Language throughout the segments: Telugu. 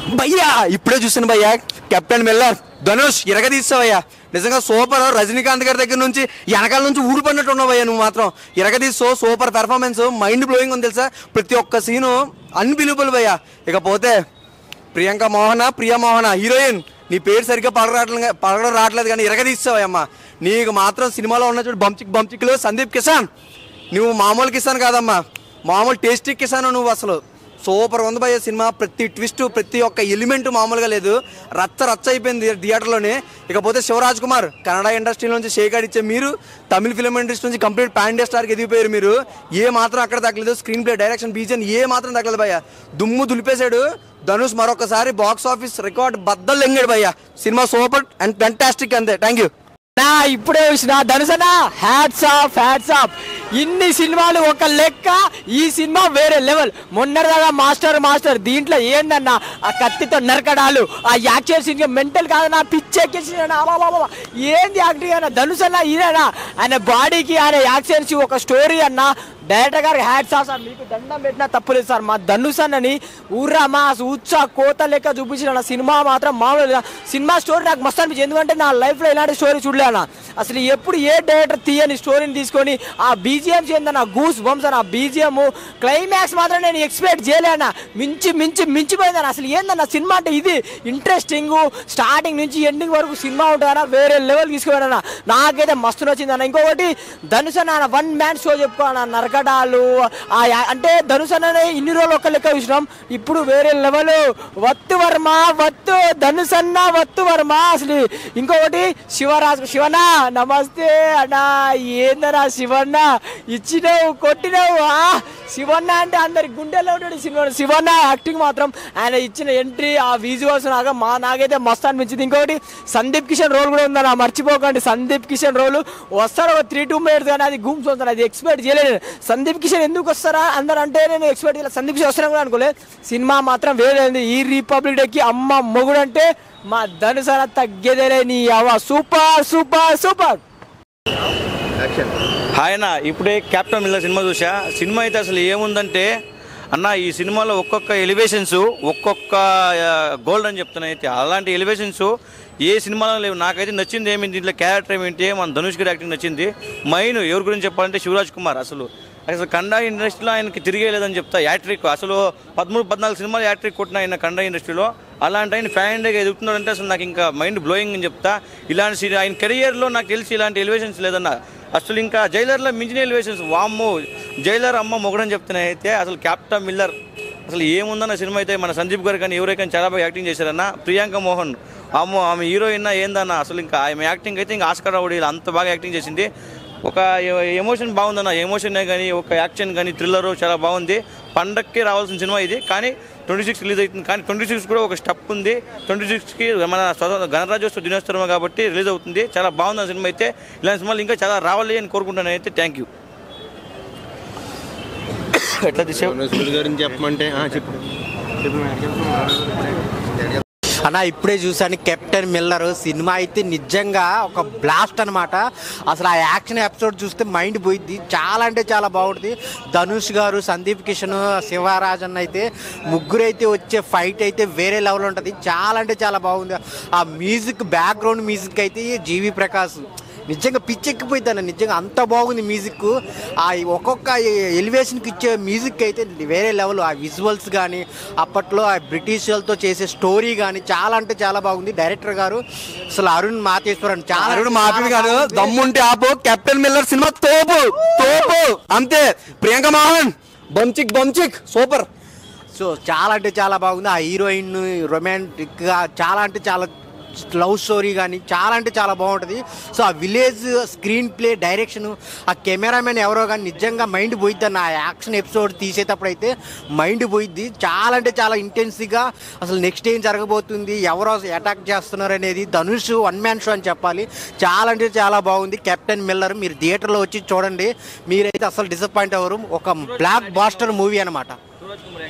భయ్యా ఇప్పుడే చూసాను భయ్యా కెప్టెన్ మిల్లర్ ధనుష్ ఇరగదీస్తావయ్యా నిజంగా సూపర్ రజనీకాంత్ గారి దగ్గర నుంచి వెనకాల నుంచి ఊడిపడినట్టు ఉన్నావయ్యా నువ్వు మాత్రం ఇరగదీస్తావు సూపర్ పెర్ఫార్మెన్స్ మైండ్ బ్లోయింగ్ ఉంది తెలుసా ప్రతి ఒక్క సీను అన్బిలీబుల్ భయ్యా ఇకపోతే ప్రియాంక మోహన ప్రియా మోహన హీరోయిన్ నీ పేరు సరిగ్గా పడగరావట్లేదు పడగడం రావట్లేదు కానీ ఇరగదీస్తావయ్యమ్మా నీకు మాత్రం సినిమాలో ఉన్న చూడు బంచిక్ బంచిక్లో సందీప్ కిసాన్ నువ్వు మామూలు కిసాన్ కాదమ్మా మామూలు టేస్టీ కిసాన్ నువ్వు అసలు సూపర్ ఉంది భయ్య సినిమా ప్రతి ట్విస్ట్ ప్రతి ఒక్క ఎలిమెంట్ మామూలుగా లేదు రచ్చ రచ్చ అయిపోయింది థియేటర్లోనే ఇకపోతే శివరాజ్ కుమార్ కన్నడ ఇండస్ట్రీ నుంచి షేక్ ఇచ్చే మీరు తమిళ ఫిలిం ఇండస్ట్రీ నుంచి కంప్లీట్ పాన్ ఇండియా స్టార్కి ఎదిగిపోయారు మీరు ఏ మాత్రం అక్కడ తగ్గలేదు స్క్రీన్ ప్లే డైరెక్షన్ బీజన్ ఏ మాత్రం తగ్గలేదు భయ్య దుమ్ము దులిపేశాడు ధనుష్ మరొకసారి బాక్స్ ఆఫీస్ రికార్డ్ బద్దలు లెంగాడు భయ్య సినిమా సూపర్ అండ్ ఫెంటాస్టిక్ అంతే థ్యాంక్ యూ నా ఇప్పుడే చూసిన ధనుసన హ్యాట్స్ ఆఫ్ హ్యాట్స్ ఆఫ్ ఇన్ని సినిమాలు ఒక లెక్క ఈ సినిమా వేరే లెవెల్ మొన్నటిదాకా మాస్టర్ మాస్టర్ దీంట్లో ఏందన్నా ఆ కత్తితో నరకడాలు ఆ యాక్షన్ సీన్ మెంటల్ కాదన్నా పిచ్చెక్కేసి ఏంది యాక్టింగ్ అన్న ధనుసన్న ఇదేనా ఆయన బాడీకి ఆయన యాక్షన్స్ ఒక స్టోరీ అన్న డైరెక్టర్ గారికి హ్యాట్స్ ఆఫ్ సార్ మీకు దండం పెట్టినా తప్పులేదు సార్ మా ధనుష్ అన్నని ఊర్రా మా ఉత్సా కోత లెక్క చూపించిన నా సినిమా మాత్రం మామూలు లేదు. సినిమా స్టోరీ నాకు మస్తు అనిపించింది ఎందుకంటే నా లైఫ్లో ఇలాంటి స్టోరీ చూడలే అన్న అసలు ఎప్పుడు ఏ డైరెక్టర్ తీయని స్టోరీని తీసుకొని ఆ బీజిఎం ఏందన్న గూస్ బంప్స్ అన్న బీజిఎం క్లైమాక్స్ మాత్రం నేను ఎక్స్పెక్ట్ చేయలేనా మించి మించి మించిపోయిందన్న అసలు ఏందన్న సినిమా అంటే ఇది ఇంట్రెస్టింగ్ స్టార్టింగ్ నుంచి ఎండింగ్ వరకు సినిమా ఉంటుందన్న వేరే లెవెల్ తీసుకుపోయినా నాకైతే మస్తు నచ్చింది అన్న ఇంకొకటి ధనుష్ అన్న వన్ మ్యాన్ షో చెప్పుకోవాలన్న నరకడాలు ఆ యా- అంటే ధనుష్ అన్ననే ఇన్ని రోజులు ఒక్క లెక్క చూసినాం ఇప్పుడు వేరే లెవెల్ వత్తు వర్మ వత్తు ధనుష్ అన్న వత్తు వర్మ అసలు ఇంకొకటి శివరాజ్ శివన్న నమస్తే అన్న ఏందరా శివన్న ఇచ్చినావు కొట్టినావు ఆ శివన్న అంటే అందరి గుండెల్లో ఉంటాడు శివ శివన్న యాక్టింగ్ మాత్రం ఆయన ఇచ్చిన ఎంట్రీ ఆ విజువల్స్ నాగా మా నాకైతే మస్తు అనిపించింది ఇంకొకటి సందీప్ కిషన్ రోల్ కూడా ఉందన్న మర్చిపోకండి సందీప్ కిషన్ రోల్ వస్తాడు ఒక త్రీ టూ మినిట్స్ కానీ అది గూమ్స్ వస్తాను అది ఎక్స్పెక్ట్ చేయలేదు సందీప్ కిషన్ ఎందుకు వస్తారా అందరు అంటే నేను ఎక్స్పెక్ట్ చేయలేదు సందీప్ కిషన్ వస్తారని కూడా అనుకోలేదు సినిమా మాత్రం వేరే ఉంది ఈ రిపబ్లిక్ డేకి అమ్మ మొగుడు అంటే మా ధనుసర తగ్గేదేలే నీ అవ్వ సూపర్ సూపర్ సూపర్ ఆయన ఇప్పుడే క్యాప్టెన్ మిల్లర్ సినిమా చూసా సినిమా అయితే అసలు ఏముందంటే అన్న ఈ సినిమాలో ఒక్కొక్క ఎలివేషన్స్ ఒక్కొక్క గోల్డ్ అని చెప్తున్నా అయితే అలాంటి ఎలివేషన్స్ ఏ సినిమాలో లేవు నాకైతే నచ్చింది ఏమి దీంట్లో క్యారెక్టర్ ఏమిటి మన ధనుష్ గారి యాక్టింగ్ నచ్చింది మైన్ ఎవరి గురించి చెప్పాలంటే శివరాజ్ కుమార్ అసలు అసలు కన్నడ ఇండస్ట్రీలో ఆయనకి తిరిగే లేదని చెప్తా యాట్రిక్ అసలు పదమూడు పద్నాలుగు సినిమాలు యాట్రిక్ కొట్టిన ఆయన కన్నడ ఇండస్ట్రీలో అలాంటి ఆయన ఫ్యాన్ ఇండియాగా ఎదుగుతున్నాడంటే అసలు నాకు ఇంకా మైండ్ బ్లోయింగ్ అని చెప్తా ఇలాంటి సి- ఆయన కెరియర్లో నాకు తెలిసి ఇలాంటి ఎలివేషన్స్ లేదన్న అసలు ఇంకా జైలర్లో మించిన ఎలివేషన్స్ వామ్మో జైలర్ అమ్మ మొగడని చెప్తున్నాయి అయితే అసలు క్యాప్టెన్ మిల్లర్ అసలు ఏముందన్న సినిమా అయితే మన సందీప్ గారు కానీ ఎవరైనా చాలా బాగా యాక్టింగ్ చేశారన్న ప్రియాంక మోహన్ అమ్మో ఆమె హీరోయిన్ ఏందన్న అసలు ఇంకా ఆమె యాక్టింగ్ అయితే ఇంకా ఆస్కర్ అవార్డు ఇలా అంత బాగా యాక్టింగ్ చేసింది ఒక ఎ- ఎమోషన్ బాగుందన్న ఎమోషనే కానీ ఒక యాక్షన్ కానీ థ్రిల్లర్ చాలా బాగుంది పండక్కి రావాల్సిన సినిమా ఇది కానీ ట్వంటీ సిక్స్ రిలీజ్ అవుతుంది కానీ ట్వంటీ సిక్స్ కూడా ఒక స్టెప్ ఉంది ట్వంటీ సిక్స్కి మన స్వతంత్ర గణరాజ్యోత్సవ దినోత్సవం కాబట్టి రిలీజ్ అవుతుంది చాలా బాగుంది ఆ సినిమా అయితే ఇలాంటి సినిమాలు ఇంకా చాలా రావాలి అని కోరుకుంటున్నాను అయితే థ్యాంక్ యూ ఎట్లా తీసావు ధనుష్ గురించి చెప్పమంటే ఆ, చెప్పు అన్న ఇప్పుడే చూసాను కెప్టెన్ మిల్లర్ సినిమా అయితే నిజంగా ఒక బ్లాస్ట్ అనమాట అసలు ఆ యాక్షన్ ఎపిసోడ్ చూస్తే మైండ్ పోయిద్ది చాలా అంటే చాలా బాగుంటుంది ధనుష్ గారు సందీప్ కిషన్ శివరాజన్ అయితే ముగ్గురు అయితే వచ్చే ఫైట్ అయితే వేరే లెవెల్ ఉంటుంది చాలా అంటే చాలా బాగుంది ఆ మ్యూజిక్ బ్యాక్గ్రౌండ్ మ్యూజిక్ అయితే జీవి ప్రకాష్ నిజంగా పిచ్చెక్కిపోయింది అన్న నిజంగా అంత బాగుంది మ్యూజిక్ ఆ ఒక్కొక్క ఎలివేషన్కి ఇచ్చే మ్యూజిక్ అయితే వేరే లెవెల్ ఆ విజువల్స్ కానీ అప్పట్లో ఆ బ్రిటిష్ వాళ్ళతో చేసే స్టోరీ కానీ చాలా అంటే చాలా బాగుంది డైరెక్టర్ గారు అసలు అరుణ్ మాతేశ్వరన్ చాలా అరుడు అంటే మాపి చాలా కాదు బాగుంది. దమ్ముంటే ఆపు కెప్టెన్ మిల్లర్ సినిమా తోపు తోపు అంతే ప్రియాంక మోహన్ బంచిక్ బంచిక్ సూపర్ సో చాలా అంటే చాలా బాగుంది ఆ హీరోయిన్ రొమాంటిక్గా చాలా అంటే చాలా లవ్ స్టోరీ కానీ చాలా అంటే చాలా బాగుంటుంది సో ఆ విలేజ్ స్క్రీన్ ప్లే డైరెక్షన్ ఆ కెమెరామెన్ ఎవరో కానీ నిజంగా మైండ్ పోయిద్ది అన్న ఆ యాక్షన్ ఎపిసోడ్ తీసేటప్పుడు అయితే మైండ్ పోయిద్ది చాలా అంటే చాలా ఇంటెన్స్గా అసలు నెక్స్ట్ ఏం జరగబోతుంది ఎవరో అటాక్ చేస్తున్నారు అనేది ధనుష్ వన్ మ్యాన్ షో అని చెప్పాలి చాలా అంటే చాలా బాగుంది కెప్టెన్ మిల్లర్ మీరు థియేటర్లో వచ్చి చూడండి మీరైతే అసలు డిసప్పాయింట్ అవ్వరు ఒక బ్లాక్ బాస్టర్ మూవీ అనమాట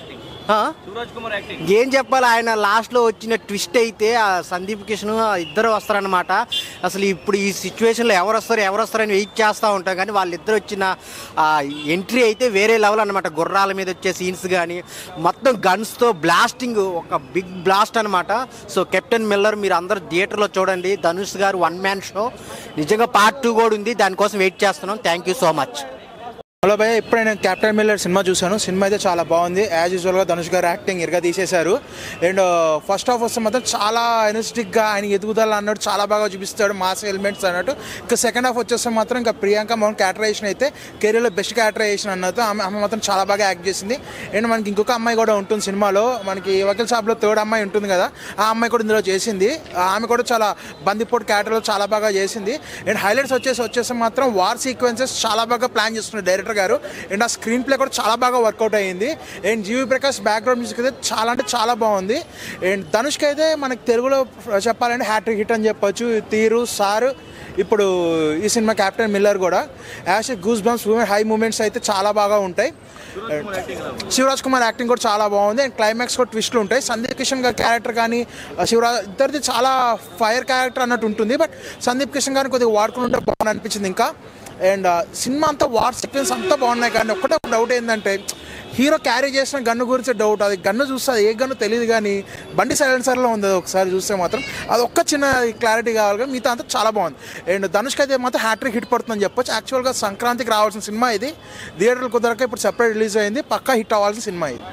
ఆ? శివరాజ్ కుమార్ యాక్టింగ్ ఏం చెప్పాలి ఆయన లాస్ట్లో వచ్చిన ట్విస్ట్ అయితే ఆ సందీప్ కిషన్ ఇద్దరు వస్తారనమాట అసలు ఇప్పుడు ఈ సిచ్యువేషన్లో ఎవరు వస్తారు ఎవరు వస్తారని వెయిట్ చేస్తూ ఉంటాం కానీ వాళ్ళిద్దరు వచ్చిన ఎంట్రీ అయితే వేరే లెవెల్ అనమాట గుర్రాల మీద వచ్చే సీన్స్ కానీ మొత్తం గన్స్తో బ్లాస్టింగ్ ఒక బిగ్ బ్లాస్ట్ అనమాట సో కెప్టెన్ మిల్లర్ మీరు అందరూ థియేటర్లో చూడండి ధనుష్ గారు వన్ మ్యాన్ షో నిజంగా పార్ట్ టూ కూడా ఉంది దానికోసం వెయిట్ చేస్తున్నాం thank you so much hello భయ్య ఇప్పుడే నేను కెప్టెన్ మిల్లర్ సినిమా చూశాను సినిమా అయితే చాలా బాగుంది యాజ్ యూజువల్గా ధనుష్ గారు యాక్టింగ్ ఇరగా తీసేశారు అండ్ ఫస్ట్ హాఫ్ వస్తే మాత్రం చాలా ఎనర్జెటిక్గా ఆయన ఎదుగుదల అన్నట్టు చాలా బాగా చూపిస్తాడు మాస్ ఎలిమెంట్స్ అన్నట్టు ఇంకా సెకండ్ హాఫ్ వచ్చేస్తే మాత్రం ఇంకా ప్రియాంక మౌన్ క్యాటరైజేషన్ అయితే కెరీర్లో బెస్ట్ క్యాటరైజేషన్ అన్నట్టు ఆమె ఆమె మాత్రం చాలా బాగా యాక్ట్ చేసింది అండ్ మనకి ఇంకొక అమ్మాయి కూడా ఉంటుంది సినిమాలో మనకి వకీల్ సాబ్లో థర్డ్ అమ్మాయి ఉంటుంది కదా ఆ అమ్మాయి కూడా ఇందులో చేసింది ఆమె కూడా చాలా బందిపోటు క్యాటర్లో చాలా బాగా చేసింది అండ్ హైలైట్స్ వచ్చేసి వచ్చేసి మాత్రం వార్ సీక్వెన్సెస్ చాలా బాగా ప్లాన్ చేస్తున్నారు డైరెక్టర్ గారు అండ్ ఆ స్క్రీన్ ప్లే కూడా చాలా బాగా వర్కౌట్ అయ్యింది and GV Prakash background music అయితే చాలా అంటే చాలా బాగుంది అండ్ ధనుష్కి అయితే మనకి తెలుగులో చెప్పాలంటే హ్యాట్రిక్ హిట్ అని చెప్పొచ్చు తీరు సారు ఇప్పుడు ఈ సినిమా క్యాప్టెన్ మిల్లర్ కూడా యాష్ గూస్ బంప్స్ హై మూమెంట్స్ అయితే చాలా బాగా ఉంటాయి శివరాజ్ కుమార్ యాక్టింగ్ కూడా చాలా బాగుంది అండ్ క్లైమాక్స్ కూడా ట్విస్ట్లు ఉంటాయి సందీప్ కిషన్ గారి క్యారెక్టర్ కానీ ఆ శివరాజ్ ఇద్దరిది చాలా ఫైర్ క్యారెక్టర్ అన్నట్టు ఉంటుంది బట్ సందీప్ కిషన్ గారిని కొద్దిగా వాడుకుని ఉంటే బాగుంది అనిపించింది ఇంకా అండ్ సినిమా అంతా వార్ సీక్వెన్స్ అంతా బాగున్నాయి కానీ ఒక్కటే డౌట్ ఏంటంటే హీరో క్యారీ చేసిన గన్ను గురించి డౌట్ అది గన్ను చూస్తే అది ఏ గన్ను తెలియదు కానీ బండి సైలెన్సర్లో ఉంది అది ఒకసారి చూస్తే మాత్రం అది ఒక్క చిన్న క్లారిటీ కావాలి కానీ మిగతా అంతా చాలా బాగుంది అండ్ ధనుష్కి అయితే మాత్రం హ్యాట్రిక్ హిట్ పడుతుందని చెప్పొచ్చు యాక్చువల్గా సంక్రాంతికి రావాల్సిన సినిమా ఇది థియేటర్లు కుదరక ఇప్పుడు సెపరేట్ రిలీజ్ అయింది పక్కా హిట్ అవ్వాల్సిన సినిమా ఇది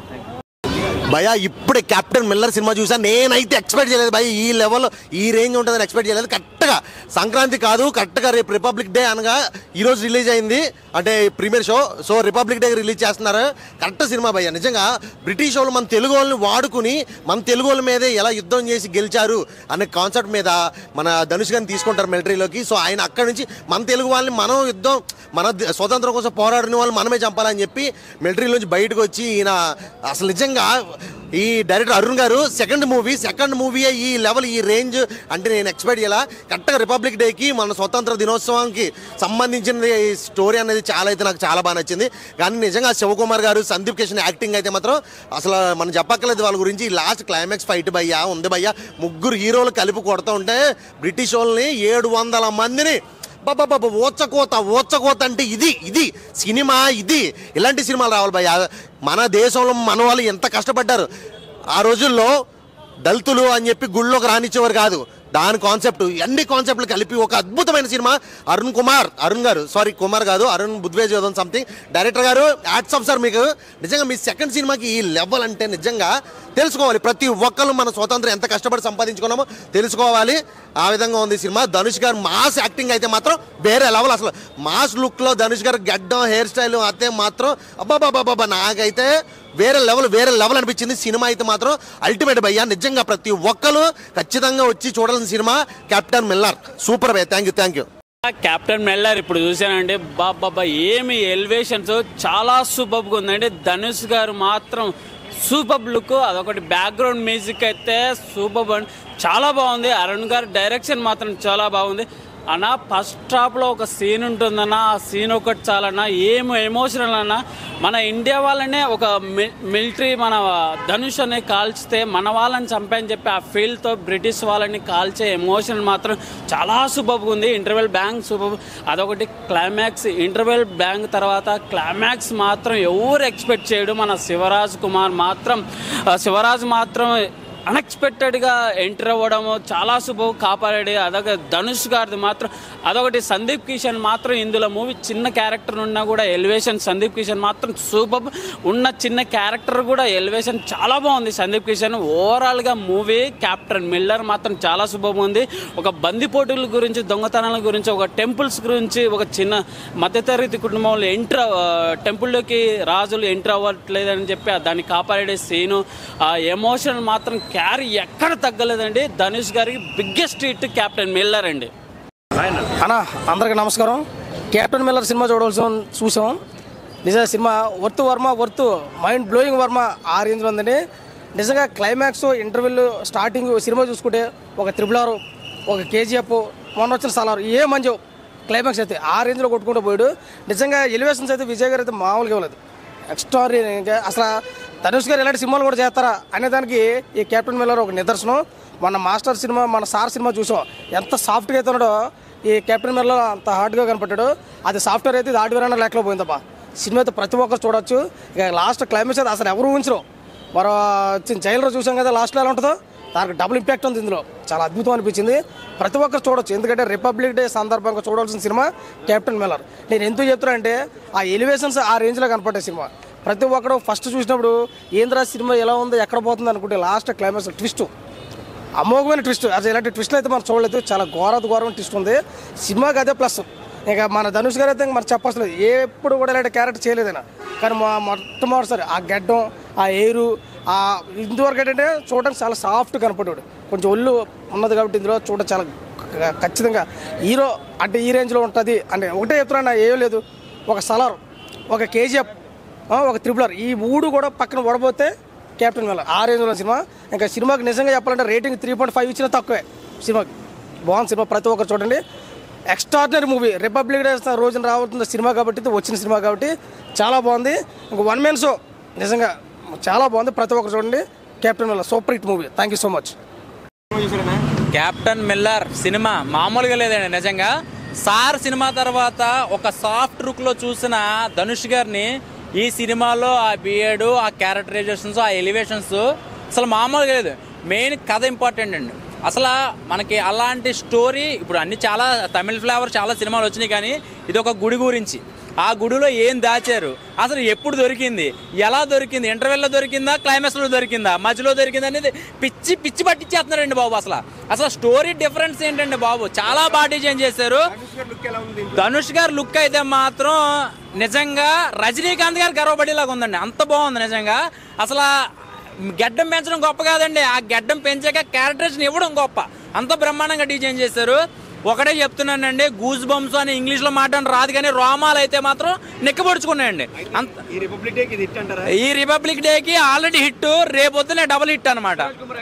భయ ఇప్పుడే కెప్టెన్ మిల్లర్ సినిమా చూసా నేనైతే ఎక్స్పెక్ట్ చేయలేదు భయ ఈ లెవెల్ ఈ రేంజ్ ఉంటుందని ఎక్స్పెక్ట్ చేయలేదు కరెక్ట్గా సంక్రాంతి కాదు కరెక్ట్గా రేపు రిపబ్లిక్ డే అనగా ఈరోజు రిలీజ్ అయింది అంటే premiere show so Republic Day release చేస్తున్నారు కరెక్ట్ సినిమా భయ్య నిజంగా బ్రిటిష్ వాళ్ళు మన తెలుగు వాళ్ళని వాడుకుని మన తెలుగు వాళ్ళ మీదే ఎలా యుద్ధం చేసి గెలిచారు అనే కాన్సెప్ట్ మీద మన ధనుష్ గారిని తీసుకుంటారు మిలిటరీలోకి సో ఆయన అక్కడి నుంచి మన తెలుగు వాళ్ళని మనం యుద్ధం మన ద- స్వతంత్రం కోసం పోరాడిన వాళ్ళు మనమే చంపాలని చెప్పి మిలిటరీలోంచి బయటకు వచ్చి ఈయన అసలు నిజంగా ఈ డైరెక్టర్ అరుణ్ గారు సెకండ్ మూవీ సెకండ్ మూవీ ఈ లెవెల్ ఈ రేంజ్ అంటే నేను ఎక్స్పెక్ట్ చేయాల కరెక్ట్గా రిపబ్లిక్ డేకి మన స్వతంత్ర దినోత్సవానికి సంబంధించిన ఈ స్టోరీ అనేది చాలా అయితే నాకు చాలా బాగా నచ్చింది కానీ నిజంగా శివకుమార్ గారు సందీప్ కిషన్ యాక్టింగ్ అయితే మాత్రం అసలు మనం చెప్పక్కర్లేదు వాళ్ళ గురించి లాస్ట్ క్లైమాక్స్ ఫైట్ భయ్యా ఉంది భయ్యా ముగ్గురు హీరోలు కలిపి కొడుతూ ఉంటే బ్రిటిష్ వాళ్ళని ఏడు వందల మందిని బాబా ఓచకోత ఓచకోత అంటే ఇది ఇది సినిమా ఇది ఇలాంటి సినిమాలు రావాలి భయ్య మన దేశంలో మన వాళ్ళు ఎంత కష్టపడ్డారు ఆ రోజుల్లో దళితులు అని చెప్పి గుళ్ళోకి రానిచ్చేవారు కాదు దాని కాన్సెప్ట్ అన్ని కాన్సెప్ట్లు కలిపి ఒక అద్భుతమైన సినిమా అరుణ్ కుమార్ అరుణ్ గారు సారీ కుమార్ కాదు అరుణ్ బుద్వేజ్ సంథింగ్ డైరెక్టర్ గారు యాడ్స్ ఆఫ్ సార్ మీకు నిజంగా మీ సెకండ్ సినిమాకి ఈ లెవెల్ అంటే నిజంగా తెలుసుకోవాలి ప్రతి ఒక్కరు మన స్వతంత్రం ఎంత కష్టపడి సంపాదించుకున్నామో తెలుసుకోవాలి ఆ విధంగా ఉంది సినిమా ధనుష్ గారు మాస్ యాక్టింగ్ అయితే మాత్రం వేరే లెవెల్ అసలు మాస్ లుక్లో ధనుష్ గారు గడ్డం హెయిర్ స్టైల్ అయితే మాత్రం అబ్బాబాబాబా నాకైతే వేరే లెవెల్ వేరే లెవెల్ అనిపించింది సినిమా అయితే మాత్రం అల్టిమేట్ భయ్యా నిజంగా ప్రతి ఒక్కరు ఖచ్చితంగా వచ్చి చూడాల్సిన సినిమా కెప్టెన్ మిల్లర్ సూపర్ భయ్య thank you thank you Captain Miller ఇప్పుడు చూసానండి బాబా ఏమి ఎలివేషన్స్ చాలా సూపర్గా ఉందండి ధనుష్ గారు మాత్రం సూపర్ లుక్ అదొకటి బ్యాక్గ్రౌండ్ మ్యూజిక్ అయితే సూపర్ చాలా బాగుంది అరుణ్ గారి డైరెక్షన్ మాత్రం చాలా బాగుంది అన్న ఫస్ట్ హాఫ్లో ఒక సీన్ ఉంటుందన్న ఆ సీన్ ఒకటి చాలన్న ఏం ఎమోషనల్ అన్న మన ఇండియా వాళ్ళనే ఒక మిలిటరీ మన ధనుష్ అనే కాల్చితే మన వాళ్ళని చంపని చెప్పి ఆ ఫీల్తో బ్రిటిష్ వాళ్ళని కాల్చే ఎమోషన్ మాత్రం చాలా సూపర్గా ఉంది ఇంటర్వెల్ బ్యాంక్ సూపర్ అదొకటి క్లైమాక్స్ ఇంటర్వెల్ బ్యాంక్ తర్వాత క్లైమాక్స్ మాత్రం ఎవరు ఎక్స్పెక్ట్ చేయడు మన శివరాజ్ కుమార్ మాత్రం ఆ శివరాజ్ మాత్రం అన్ఎక్స్పెక్టెడ్గా ఎంటర్ అవ్వడము చాలా శుభం కాపాడాడు అదొక ధనుష్ గారిది మాత్రం అదొకటి సందీప్ కిషన్ మాత్రం ఇందులో మూవీ చిన్న క్యారెక్టర్ ఉన్నా కూడా ఎలివేషన్ సందీప్ కిషన్ మాత్రం సూపర్ ఉన్న చిన్న క్యారెక్టర్ కూడా ఎలివేషన్ చాలా బాగుంది సందీప్ కిషన్ ఓవరాల్గా మూవీ క్యాప్టెన్ మిల్లర్ మాత్రం చాలా శుభం ఉంది ఒక బందిపోటుల గురించి దొంగతనాల గురించి ఒక టెంపుల్స్ గురించి ఒక చిన్న మధ్యతరగతి కుటుంబంలో ఎంటర్ టెంపుల్లోకి రాజులు ఎంటర్ అవ్వట్లేదని చెప్పి దాన్ని కాపాడే సీను ఆ ఎమోషన్ మాత్రం క్యారీ ఎక్కడ తగ్గలేదండి ధనుష్ గారికి బిగ్గెస్ట్ హిట్ క్యాప్టెన్ మిల్లర్ అండి అన్న అందరికి నమస్కారం కెప్టెన్ మిల్లర్ సినిమా చూడవలసి చూసాం నిజంగా సినిమా వర్త్ వర్మ వర్త్ మైండ్ బ్లోయింగ్ వర్మ ఆ రేంజ్లో ఉందండి నిజంగా క్లైమాక్స్ ఇంటర్వ్యూలు స్టార్టింగ్ సినిమా చూసుకుంటే ఒక త్రిబుల్ ఆర్ ఒక కేజీఎఫ్ మొన్న వచ్చిన సలార్ ఏ మంచి క్లైమాక్స్ అయితే ఆ రేంజ్లో కొట్టుకుంటూ పోయాడు నిజంగా ఎలివేషన్స్ అయితే విజయ్ గారు అయితే మామూలుగా ఇవ్వలేదు ఎక్స్ట్రా అసలు ధనుష్ గారు ఇలాంటి సినిమాలు కూడా చేస్తారా అనే దానికి ఈ కెప్టెన్ మిల్లర్ ఒక నిదర్శనం మన మాస్టర్ సినిమా మన సార్ సినిమా చూసాం ఎంత సాఫ్ట్గా అయితే ఉన్నాడో ఈ కెప్టెన్ మిల్లర్ అంత హార్డ్గా కనపడ్డాడు అది సాఫ్ట్వేర్ అయితే ఇది హార్డ్వేర్ అన్న లెక్కలో పోయిందబ్బా సినిమా అయితే ప్రతి ఒక్కరు చూడొచ్చు ఇక లాస్ట్ క్లైమాక్స్ అయితే అసలు ఎవరు ఊహించరు మరో జైల్లో చూసాం కదా లాస్ట్లో ఎలా ఉంటుందో దానికి డబుల్ ఇంపాక్ట్ ఉంది ఇందులో చాలా అద్భుతం అనిపించింది ప్రతి ఒక్కరు చూడొచ్చు ఎందుకంటే రిపబ్లిక్ డే సందర్భంగా చూడాల్సిన సినిమా కెప్టెన్ మిల్లర్ నేను ఎందుకు చెప్తున్నా అంటే ఆ ఎలివేషన్స్ ఆ రేంజ్లో కనపడే సినిమా ప్రతి ఒక్కడు ఫస్ట్ చూసినప్పుడు ఏంద్రా సినిమా ఎలా ఉందో ఎక్కడ పోతుంది అనుకుంటే లాస్ట్ క్లైమాక్స్ ట్విస్ట్ అమోఘమైన ట్విస్ట్ అసలు ఇలాంటి ట్విస్ట్లు అయితే మనం చూడలేదు చాలా ఘోర ఘోరమైన ట్విస్ట్ ఉంది సినిమాకి అదే ప్లస్ ఇక మన ధనుష్ గారు అయితే ఇంక మరి చెప్పలేదు ఎప్పుడు కూడా ఇలాంటి క్యారెక్టర్ చేయలేదైనా కానీ మా మొట్టమొదటిసారి ఆ గడ్డం ఆ ఏరు ఆ ఇంతవరకు ఏంటంటే చూడడానికి చాలా సాఫ్ట్ కనపడ్డాడు కొంచెం ఒళ్ళు ఉన్నది కాబట్టి ఇందులో చూడడం చాలా క- ఖచ్చితంగా హీరో అంటే ఈ రేంజ్లో ఉంటుంది అంటే ఒకటే చెప్తున్నా ఏం లేదు ఒక సలార్ ఒక కేజీఎఫ్ ఒక త్రిపులర్ ఈ మూడు కూడా పక్కన పడబోతే కెప్టెన్ వెళ్ళ ఆ రేంజ్లో సినిమా ఇంకా సినిమాకి నిజంగా చెప్పాలంటే రేటింగ్ త్రీ పాయింట్ ఫైవ్ ఇచ్చినా తక్కువే సినిమాకి బాగుంది సినిమా ప్రతి ఒక్కరు చూడండి ఎక్స్ట్రాడినరీ మూవీ రిపబ్లిక్ డే రోజున రాబోతున్న సినిమా కాబట్టి ఇది వచ్చిన సినిమా కాబట్టి చాలా బాగుంది ఇంక వన్ మ్యాన్ షో నిజంగా చాలా బాగుంది ప్రతి ఒక్కరు చూడండి కెప్టెన్ వల్ల super hit movie thank you so much Captain Miller cinema మామూలుగా లేదండి నిజంగా సార్ సినిమా తర్వాత ఒక సాఫ్ట్ లుక్ లో చూసిన ధనుష్ గారిని ఈ సినిమాలో ఆ బియర్డ్ ఆ క్యారెక్టరైజేషన్స్ ఆ ఎలివేషన్స్ అసలు మామూలుగా లేదు మెయిన్ కథ ఇంపార్టెంట్ అండి అసలు మనకి అలాంటి స్టోరీ ఇప్పుడు అన్ని చాలా తమిళ ఫ్లేవర్ చాలా సినిమాలు వచ్చినాయి కానీ ఇది ఒక గుడి గురించి ఆ గుడిలో ఏం దాచారు అసలు ఎప్పుడు దొరికింది ఎలా దొరికింది ఇంటర్వెల్లో దొరికిందా క్లైమాక్స్లో దొరికిందా మధ్యలో దొరికిందా అనేది పిచ్చి పిచ్చి పట్టించేస్తున్నారండి బాబు అసలు అసలు స్టోరీ డిఫరెన్స్ ఏంటండి బాబు చాలా బాగా డిజైన్ చేశారు ధనుష్ గారు లుక్ అయితే మాత్రం నిజంగా రజనీకాంత్ గారు గర్వపడేలాగా ఉందండి అంత బాగుంది నిజంగా అసలు ఆ గడ్డం పెంచడం గొప్ప కాదండి ఆ గడ్డం పెంచాక క్యారెక్టర్స్ని ఇవ్వడం గొప్ప అంత బ్రహ్మాండంగా డిజైన్ చేశారు ఒకటే చెప్తున్నానండి గూస్ బంప్స్ అని ఇంగ్లీష్లో మాట్లాడడం రాదు కానీ రోమాలు అయితే మాత్రం నిక్కబొడుచుకున్నాయండి అంత ఈ రిపబ్లిక్ డేకి ఇది హిట్ అంటారా ఈ రిపబ్లిక్ డేకి ఆల్రెడీ హిట్ రేపొద్దునే డబుల్ హిట్ అనమాట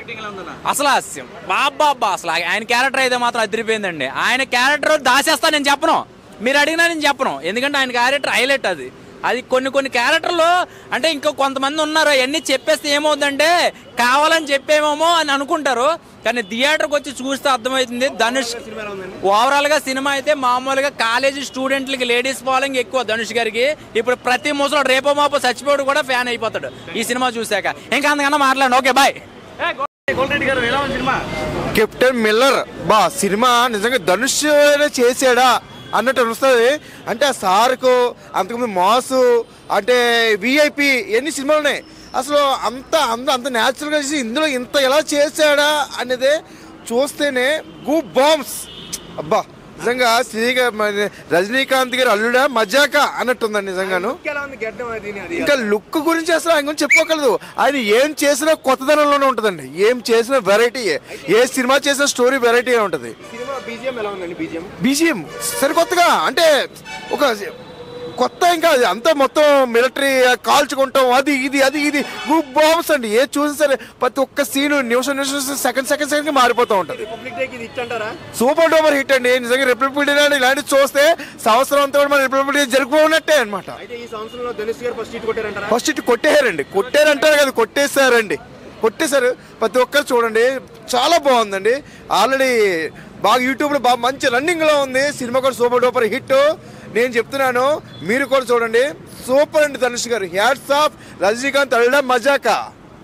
అసలు హాస్యం బాబా అసలు ఆయన క్యారెక్టర్ అయితే మాత్రం అదిరిపోయిందండి ఆయన క్యారెక్టర్ దాచేస్తా నేను చెప్పను మీరు అడిగినా నేను చెప్పను ఎందుకంటే ఆయన క్యారెక్టర్ హైలైట్ అది అది కొన్ని కొన్ని క్యారెక్టర్లు అంటే ఇంకా కొంతమంది ఉన్నారు అవన్నీ చెప్పేస్తే ఏమవుతుందంటే కావాలని చెప్పేమేమో అని అనుకుంటారు కానీ థియేటర్కి వచ్చి చూస్తే అర్థమవుతుంది ధనుష్ ఓవరాల్ గా సినిమా అయితే మామూలుగా కాలేజీ స్టూడెంట్లకి లేడీస్ ఫాలోయింగ్ ఎక్కువ ధనుష్ గారికి ఇప్పుడు ప్రతి ముసలో రేపో మాపో చచ్చిపోడు కూడా ఫ్యాన్ అయిపోతాడు ఈ సినిమా చూశాక ఇంకా అంతకన్నా మాట్లాడండి ఓకే బాయ్ గోల్రెడ్డి గారు ఎలా ఉంది సినిమా కెప్టెన్ మిల్లర్ బా సినిమా నిజంగా ధనుష్ చేసాడా అన్నట్టు అనిపిస్తుంది అంటే ఆ సార్కు అంతకుముందు మాసు అంటే విఐపి ఎన్ని సినిమాలు ఉన్నాయి అసలు అంత అంత అంత న్యాచురల్గా చేసి ఇందులో ఇంత ఎలా చేశాడా అనేది చూస్తేనే గూ బాంబ్స్ అబ్బా నిజంగా శ్రీగా మన రజనీకాంత్ గారు అల్లుడా మజాక అన్నట్టుందండి నిజంగాను ఎలా ఉంది గడ్డం అది అది ఇంకా లుక్ గురించి అసలు ఆయన గురించి చెప్పుకోగలదు ఆయన ఏం చేసినా కొత్తదనంలోనే ఉంటుందండి ఏం చేసిన వెరైటీ ఏ సినిమా చేసిన స్టోరీ వెరైటీ ఉంటుంది సినిమా బీజిఎం ఎలా ఉందండి బీజిఎం బీజిఎం సరికొత్తగా అంటే ఒక కొత్త ఇంకా అది అంతా మొత్తం మిలిటరీ కాల్చుకుంటాం అది ఇది అది ఇది గ్రూప్ బాంబ్స్ అండి ఏ చూసినా సరే ప్రతి ఒక్క సీన్ నిమిషం నిమిషం సెకండ్ సెకండ్ సెకండ్ మారిపోతూ ఉంటుంది రిపబ్లిక్ డేకి ఇది హిట్ అంటారా సూపర్ డూపర్ హిట్ అండి నిజంగా రిపబ్లిక్ డే నాడు ఇలాంటివి చూస్తే సంవత్సరం అంతా కూడా మన రిపబ్లిక్ డే జరుపుకోనట్టే అనమాట అయితే ఈ సంవత్సరంలో ధనుష్ గారు ఫస్ట్ హిట్ కొట్టారంటారా ఫస్ట్ ఇటు కొట్టేయారండి కొట్టారంటారు కదా కొట్టేశారండి కొట్టేశారు ప్రతి ఒక్కరు చూడండి చాలా బాగుందండి ఆల్రెడీ బాగా యూట్యూబ్లో బాగా మంచి రన్నింగ్లో ఉంది సినిమా కూడా సూపర్ డూపర్ హిట్ నేను చెప్తున్నాను మీరు కూడా చూడండి సూపర్ అండి ధనుష్ గారు హ్యాట్స్ ఆఫ్ రజనీకాంత్ అల్డా మజాకా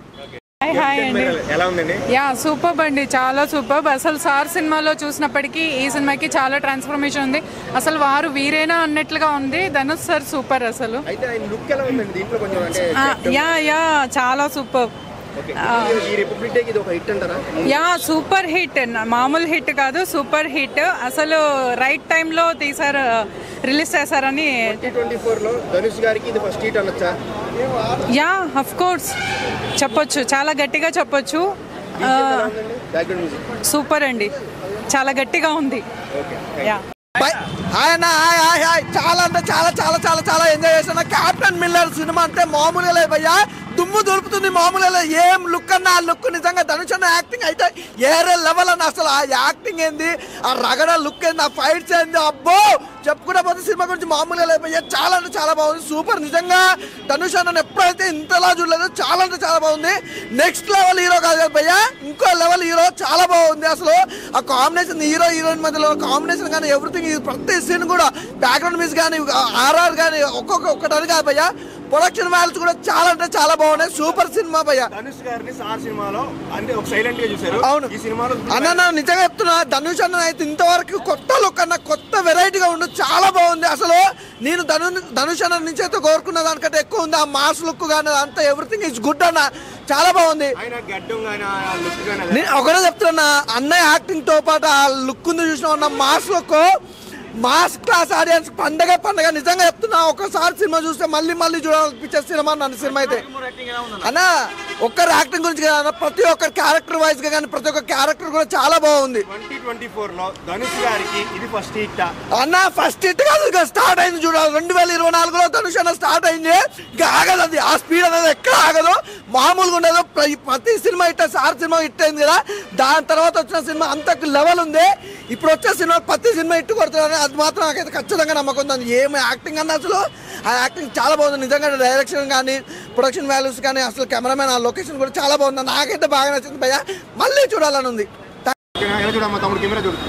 హాయ్ హాయ్ అండి ఎలా ఉందండి యా సూపర్ అండి చాలా సూపర్ అసలు సార్ సినిమాలో చూసినప్పటికీ ఈ సినిమాకి చాలా ట్రాన్స్ఫర్మేషన్ ఉంది అసలు వారు వీరేనా అన్నట్లుగా ఉంది ధనుష్ సార్ సూపర్ అసలు అయితే ఆయన లుక్ ఎలా ఉందండి దీంట్లో కొంచెం అంటే ఆ, యా యా చాలా సూపర్ ఓకే. ఈ రిపబ్లిక్ డేకి ఇది ఒక హిట్ అంటారా యా సూపర్ హిట్ మామూలు హిట్ కాదు సూపర్ హిట్ అసలు రైట్ టైంలో తీసారు రిలీజ్ చేశారని ట్వంటీ ఫోర్ లో ధనుష్ గారికి ఇది ఫస్ట్ హిట్ అనొచ్చా యా అఫ్ కోర్స్ చెప్పొచ్చు చాలా గట్టిగా చెప్పొచ్చు బ్యాక్గ్రౌండ్ మ్యూజిక్ సూపర్ అండి చాలా గట్టిగా ఉంది యా హాయ్ అన్న హాయ్ హాయ్ హాయ్ చాలా అంటే చాలా చాలా చాలా చాలా ఎంజాయ్ చేస్తున్నా క్యాప్టెన్ మిల్లర్ సినిమా అంటే మామూలుగా లేదు భయ్యా దుమ్ము దులుపుతుంది మామూలుగా లేదు. ఏం లుక్ అన్న ఆ లుక్ నిజంగా ధనుష్ అన్న యాక్టింగ్ అయితే ఏరే లెవెల్ అన్న అసలు ఆ యాక్టింగ్ ఏంది ఆ రగడ లుక్ ఏంది ఆ ఫైట్స్ ఏంది అబ్బో చెప్పుకుంటే పోతే సినిమా గురించి మామూలుగా లేకపోయా చాలా అంటే చాలా బాగుంది సూపర్ నిజంగా ధనుష్ అన్న ఎప్పుడైతే ఇంతలా చూడలేదు చాలా అంటే చాలా బాగుంది నెక్స్ట్ లెవెల్ హీరో కాదు కదా భయ్యా ఇంకో లెవెల్ హీరో చాలా బాగుంది అసలు ఆ కాంబినేషన్ హీరో హీరోయిన్ మధ్యలో కాంబినేషన్ కానీ ఎవ్రీథింగ్ ప్రతి సీన్ కూడా బ్యాక్గ్రౌండ్ మ్యూజిక్ కానీ ఆర్ఆర్ కానీ ఒక్కొక్క ఒక్కటని కాదు భయ్యా ప్రొడక్షన్ వాల్యూస్ కూడా చాలా అంటే చాలా బాగున్నాయి సూపర్ సినిమా భయ్యా ధనుష్ గారిని సార్ సినిమాలో అంటే ఒక సైలెంట్ గా చూశారు అవును ఈ సినిమాలో అన్న నా నిజంగా చెప్తున్నా ధనుష్ అన్న అయితే ఇంతవరకు కొత్త లుక్ అన్న కొత్త వెరైటీగా ఉండు చాలా బాగుంది అసలు నేను ధను ధనుష్ అన్న నుంచి అయితే కోరుకున్న దానికంటే ఎక్కువ ఉంది ఆ మాస్ లుక్ కానీ అంతా ఎవ్రీథింగ్ ఇస్ గుడ్ అన్న చాలా బాగుంది ఆయన గడ్డం కానీ ఆ లుక్ కానీ నేను ఒకటే చెప్తున్నా అన్నయ్య యాక్టింగ్ తో పాటు ఆ లుక్ ఉంది చూసిన ఉన్న mass look mass class audience పండగ పండగ నిజంగా చెప్తున్నా ఒకసారి సినిమా చూస్తే మళ్ళీ మళ్ళీ చూడాలనిపించే సినిమా నన్ను సినిమా అయితే అన్న ఒక్కరి యాక్టింగ్ గురించి కదా అన్న, ప్రతి ఒక్కరి క్యారెక్టర్ వైజ్ గా కానీ ప్రతి ఒక్క క్యారెక్టర్ కూడా చాలా బాగుంది ట్వంటీ ట్వంటీ ఫోర్ లో ధనుష్ గారికి ఇది ఫస్ట్ హిట్ అన్న ఫస్ట్ హిట్ కాదు ఇక స్టార్ట్ అయింది చూడాలి రెండు వేల ఇరవై నాలుగులో ధనుష్ అన్న స్టార్ట్ అయింది ఇంకా ఆగదు అది ఆ స్పీడ్ అనేది ఎక్కడ ఆగదు మామూలుగా ఉండదు ప్ర- ప్రతి cinema hit sir cinema hit అయింది కదా దాని తర్వాత వచ్చిన సినిమా అంత లెవెల్ ఉంది ఇప్పుడు వచ్చే సినిమా ప్రతి సినిమా హిట్ కొడుతున్నారు అది మాత్రం నాకైతే ఖచ్చితంగా నమ్మకం ఉంది అది ఏమి యాక్టింగ్ అన్న అసలు ఆ యాక్టింగ్ చాలా బాగుంది నిజంగా డైరెక్షన్ కానీ ప్రొడక్షన్ వాల్యూస్ కానీ అసలు కెమెరామెన్ ఆ లొకేషన్ కూడా చాలా బాగుంది నాకైతే బాగా నచ్చింది భయ్య మళ్ళీ చూడాలని ఉంది ఎలా చూడమ్మా తమ్ముడు కెమెరా చూడు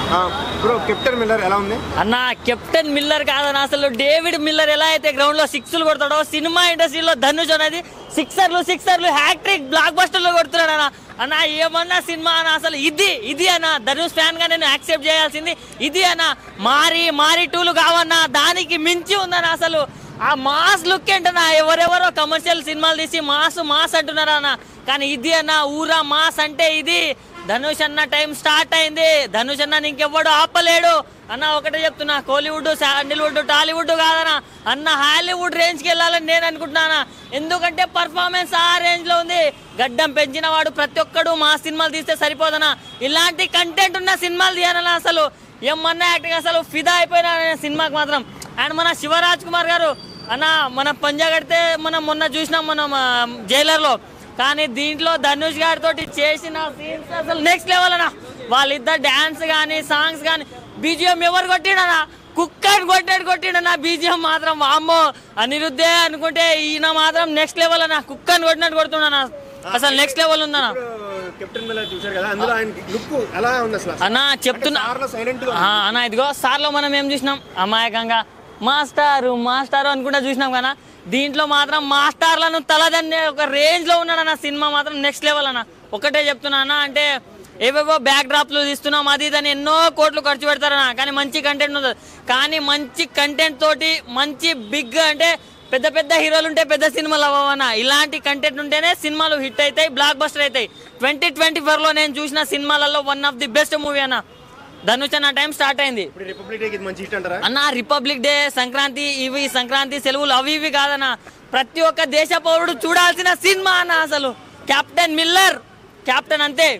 బ్రో కెప్టెన్ మిల్లర్ ఎలా ఉంది అన్న కెప్టెన్ మిల్లర్ కాదన్న అసలు డేవిడ్ మిల్లర్ ఎలా అయితే గ్రౌండ్ లో సిక్స్లు కొడతాడో సినిమా ఇండస్ట్రీలో ధనుష్ అనేది సిక్సర్లు సిక్సర్లు హ్యాట్రిక్ బ్లాక్ బస్టర్లు కొడుతున్నాడు అన్న అన్న ఏమన్నా సినిమా అన్న అసలు ఇది ఇది అన్న ధనుష్ ఫ్యాన్ గా నేను యాక్సెప్ట్ చేయాల్సింది ఇది అన్న మారి మారి టూలు కావన్నా దానికి మించి ఉందన్న అసలు ఆ మాస్ లుక్ ఏంటన్నా ఎవరెవరో కమర్షియల్ సినిమాలు తీసి మాస్ మాస్ అంటున్నారా అన్న కానీ ఇది అన్న ఊరా మాస్ అంటే ఇది ధనుష్ అన్న టైం స్టార్ట్ అయింది ధనుష్ అన్న ఇంకెవ్వడు ఆపలేడు అన్న ఒకటే చెప్తున్నా కోలీవుడ్ శాండిల్వుడ్ టాలీవుడ్ కాదన్న అన్న హాలీవుడ్ రేంజ్కి వెళ్ళాలని నేను అనుకుంటున్నానా ఎందుకంటే పర్ఫార్మెన్స్ ఆ రేంజ్ లో ఉంది గడ్డం పెంచిన వాడు ప్రతి ఒక్కడు మా సినిమాలు తీస్తే సరిపోదనా ఇలాంటి కంటెంట్ ఉన్న సినిమాలు తీయాలన్నా అసలు ఏమన్నా యాక్టింగ్ అసలు ఫిదా అయిపోయినా నేను సినిమాకి మాత్రం అండ్ మన శివరాజ్ కుమార్ గారు అన్న మన పంజా కడితే మనం మొన్న చూసినాం మనం ఆ, జైలర్లో కానీ దీంట్లో ధనుష్ గారితో చేసిన సీన్స్ అసలు నెక్స్ట్ లెవెల్ అన్న వాళ్ళిద్దరు డాన్స్ కానీ సాంగ్స్ కానీ బీజిఎం ఎవరు కొట్టిడనా కుక్కని కొట్టాడు కొట్టిడనా బీజిఎం మాత్రం వామ్మో అనిరుద్ధే అనుకుంటే ఈయన మాత్రం నెక్స్ట్ లెవెల్ అన్న కుక్కని కొట్టినట్టు కొడుతున్నానా అసలు నెక్స్ట్ లెవెల్ ఉందన్నా కెప్టెన్ మిల్లర్ చూశారు కదా అందులో ఆయన లుక్ ఎలా ఉంది అసలు అన్న చెప్తున్నా సైలెంట్ ఆ, అన్న ఇదిగో సార్లో మనం ఏం చూసినాం అమాయకంగా మాస్టారు మాస్టారు అనుకుంటా చూసినాం కదా దీంట్లో మాత్రం మాస్టర్లను తలదన్నే ఒక రేంజ్ లో ఉన్నాడు అన్న సినిమా మాత్రం నెక్స్ట్ లెవెల్ అన్న ఒకటే చెప్తున్నా అన్న అంటే ఏవేవో బ్యాక్ డ్రాప్లు తీస్తున్నాం అది ఇదని ఎన్నో కోట్లు ఖర్చు పెడతారన్న కానీ మంచి కంటెంట్ ఉంది కానీ మంచి కంటెంట్ తోటి మంచి బిగ్ అంటే పెద్ద పెద్ద హీరోలు ఉంటే పెద్ద సినిమాలు అవ్వవన్న ఇలాంటి కంటెంట్ ఉంటేనే సినిమాలు హిట్ అవుతాయి బ్లాక్ బస్టర్ అవుతాయి ట్వంటీ ట్వంటీ లో నేను చూసిన సినిమాలలో one of the best movie అన్న ధనుష్ అన్న టైం స్టార్ట్ అయింది ఇప్పుడు రిపబ్లిక్ డేకి ఇది మంచి హిట్ అంటారా అన్న రిపబ్లిక్ డే సంక్రాంతి ఇవి సంక్రాంతి సెలవులు అవి ఇవి కాదన్న ప్రతి ఒక్క దేశ పౌరుడు చూడాల్సిన సినిమా అన్న అసలు కెప్టెన్ మిల్లర్ కెప్టెన్ అంతే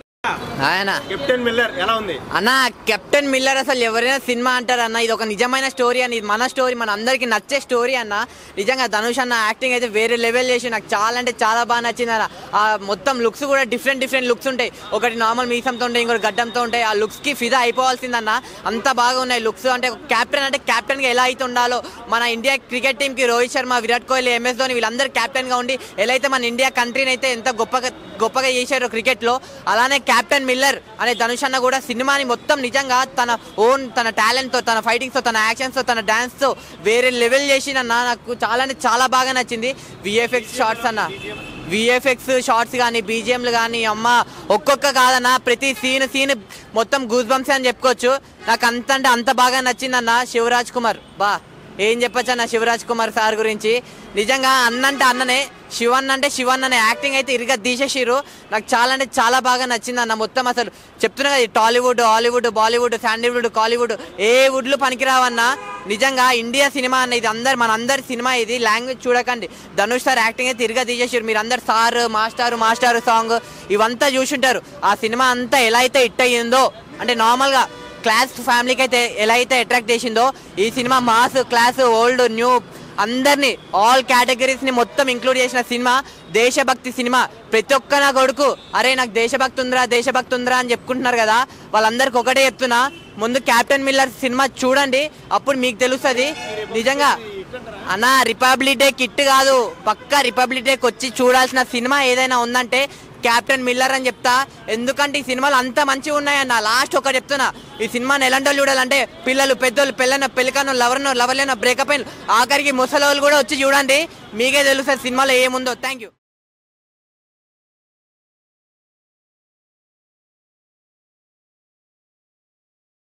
ఆయన కెప్టెన్ మిల్లర్ ఎలా ఉంది అన్న కెప్టెన్ మిల్లర్ అసలు ఎవరైనా సినిమా అంటారు అన్న ఇది ఒక నిజమైన స్టోరీ అని ఇది మన స్టోరీ మన అందరికి నచ్చే స్టోరీ అన్న నిజంగా ధనుష్ అన్న యాక్టింగ్ అయితే వేరే లెవెల్ చేసి నాకు చాలా అంటే చాలా బాగా నచ్చింది అన్న ఆ మొత్తం లుక్స్ కూడా డిఫరెంట్ డిఫరెంట్ లుక్స్ ఉంటాయి ఒకటి నార్మల్ మీసంతో ఉంటాయి ఇంకోటి గడ్డంతో ఉంటాయి ఆ లుక్స్ కి ఫిదా అయిపోవాల్సిందన్న అంత బాగా ఉన్నాయి లుక్స్ అంటే కెప్టెన్ అంటే కెప్టెన్ గా ఎలా అయితే ఉండాలో మన ఇండియా క్రికెట్ టీం కి రోహిత్ శర్మ విరాట్ కోహ్లీ ఎంఎస్ ధోని వీళ్ళందరూ కెప్టెన్ గా ఉండి ఎలా అయితే మన ఇండియా కంట్రీని అయితే ఎంత గొప్పగా గొప్పగా చేశారో క్రికెట్ లో అలానే కెప్టెన్ మిల్లర్ అనే ధనుష్ అన్న కూడా సినిమాని మొత్తం నిజంగా తన ఓన్ తన టాలెంట్ తో తన ఫైటింగ్స్ తో తన యాక్షన్స్ తో తన డాన్స్ తో వేరే లెవెల్ చేసినన్న నాకు చాలా అంటే చాలా బాగా నచ్చింది విఎఫ్ఎక్స్ షార్ట్స్ అన్న విఎఫ్ఎక్స్ షార్ట్స్ కానీ బీజిఎంలు కానీ అమ్మ ఒక్కొక్క కాదన్న ప్రతి సీన్ సీన్ మొత్తం గూస్ బంప్స్ అని చెప్పుకోవచ్చు నాకు అంత అంటే అంత బాగా నచ్చిందన్న శివరాజ్ కుమార్ బా ఏం చెప్పొచ్చు అన్న శివరాజ్ కుమార్ సార్ గురించి నిజంగా అన్నంటే అన్ననే శివన్ అంటే శివన్ అనే యాక్టింగ్ అయితే ఇరుగా తీసేసిర్రు నాకు చాలా అంటే చాలా బాగా నచ్చింది అన్న మొత్తం అసలు చెప్తున్నా కదా ఈ Tollywood Hollywood Bollywood Sandalwood Kollywood ఏ వుడ్లు పనికిరావన్నా నిజంగా ఇండియా సినిమా అన్న ఇది అందరు మన అందరి సినిమా ఇది లాంగ్వేజ్ చూడకండి ధనుష్ సార్ యాక్టింగ్ అయితే తిరిగా తీసేసారు మీరు అందరు సార్ మాస్టర్ మాస్టర్ సాంగ్ ఇవంతా చూసుంటారు ఆ సినిమా అంతా ఎలా అయితే హిట్ అయ్యిందో అంటే నార్మల్గా క్లాస్ ఫ్యామిలీకి అయితే ఎలా అయితే అట్రాక్ట్ చేసిందో ఈ cinema mass class old new అందరినీ ఆల్ కేటగిరీస్ ని మొత్తం ఇంక్లూడ్ చేసిన సినిమా దేశభక్తి సినిమా ప్రతి ఒక్క నా కొడుకు అరే నాకు దేశభక్తి ఉందిరా దేశభక్తి ఉందిరా అని చెప్పుకుంటున్నారు కదా వాళ్ళందరికి ఒకటే చెప్తున్నా ముందు క్యాప్టెన్ మిల్లర్ సినిమా చూడండి అప్పుడు మీకు తెలుస్తుంది నిజంగా అన్న రిపబ్లిక్ డే కిట్ కాదు పక్కా రిపబ్లిక్ డేకి వచ్చి చూడాల్సిన సినిమా ఏదైనా ఉందంటే క్యాప్టెన్ మిల్లర్ అని చెప్తా ఎందుకంటే ఈ సినిమాలు అంత మంచిగా ఉన్నాయన్న లాస్ట్ ఒకటి చెప్తున్నా ఈ సినిమాని ఎలాంటి వాళ్ళు చూడాలంటే పిల్లలు పెద్దోళ్ళు పెళ్ళైన పెళ్ళికాను లవర్ను లవర్లైన బ్రేకప్ అయిన ఆఖరికి ముసలోళ్ళు కూడా వచ్చి చూడండి మీకే తెలుస్తుంది సినిమాలో ఏముందో థ్యాంక్ యూ